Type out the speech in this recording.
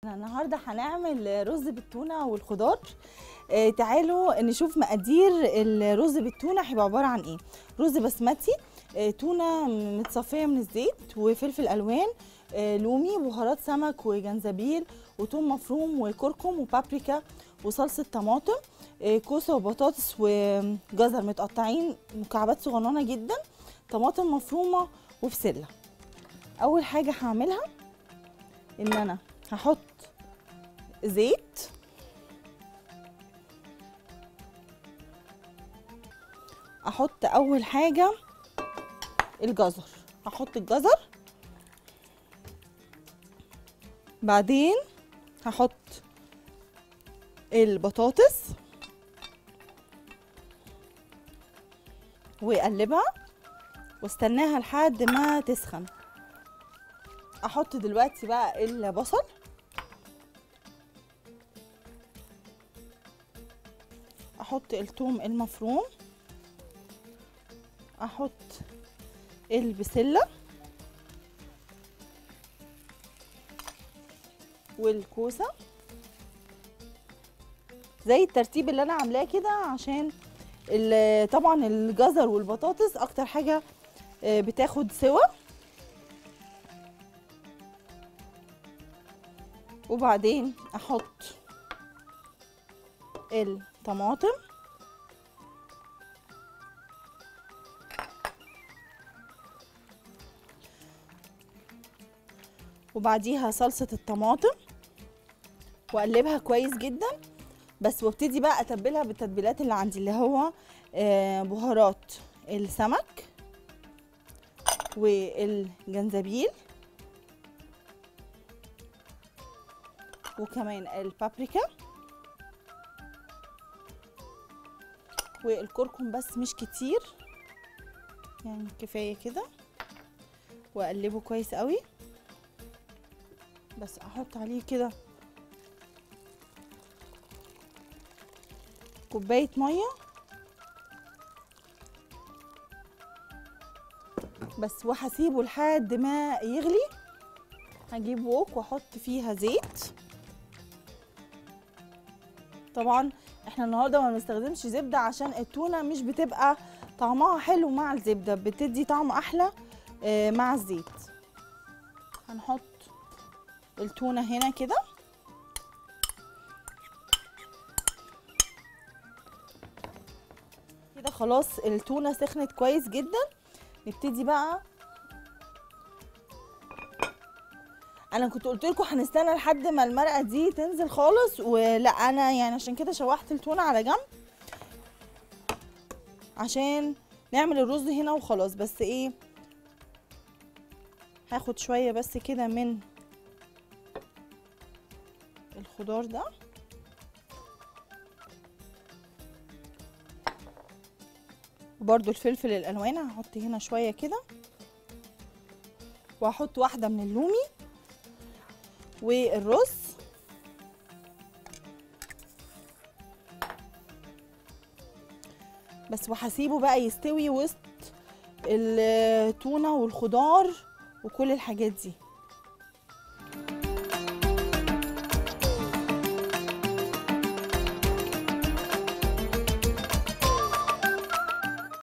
احنا النهارده هنعمل رز بالتونه والخضار آه تعالوا نشوف مقادير الرز بالتونه هيبقى عباره عن ايه رز بسمتي آه تونه متصفيه من الزيت وفلفل الوان آه لومي بهارات سمك وجنزبيل وثوم مفروم وكركم وبابريكا وصلصه طماطم آه كوسه وبطاطس وجزر متقطعين مكعبات صغننه جدا طماطم مفرومه وبسله اول حاجه هعملها ان انا هحط زيت احط اول حاجه الجزر هحط الجزر بعدين هحط البطاطس واقلبها واستناها لحد ما تسخن احط دلوقتي بقى البصل احط الثوم المفروم احط البسله والكوسه زي الترتيب اللي انا عاملاه كده عشان طبعا الجزر والبطاطس اكتر حاجه بتاخد سوا وبعدين احط الطماطم وبعديها صلصة الطماطم واقلبها كويس جدا بس وابتدي بقى اتبلها بالتتبيلات اللي عندي اللي هو بهارات السمك والجنزبيل وكمان البابريكا والكركم بس مش كتير يعني كفايه كده واقلبه كويس قوي بس احط عليه كده كوبايه ميه بس وهسيبه لحد ما يغلي هجيب ووك واحط فيها زيت طبعا احنا النهارده ما بنستخدمش زبده عشان التونه مش بتبقى طعمها حلو مع الزبده بتدي طعم احلى مع الزيت هنحط التونه هنا كده كده خلاص التونه سخنت كويس جدا نبتدي بقى انا كنت قلت لكم هنستنى لحد ما المرقه دي تنزل خالص ولا انا يعني عشان كده شوحت التونه على جنب عشان نعمل الرز هنا وخلاص بس ايه هاخد شويه بس كده من الخضار ده وبرده الفلفل الالوان هحط هنا شويه كده وهحط واحده من اللومي والرز بس وهسيبه بقى يستوي وسط التونه والخضار وكل الحاجات دي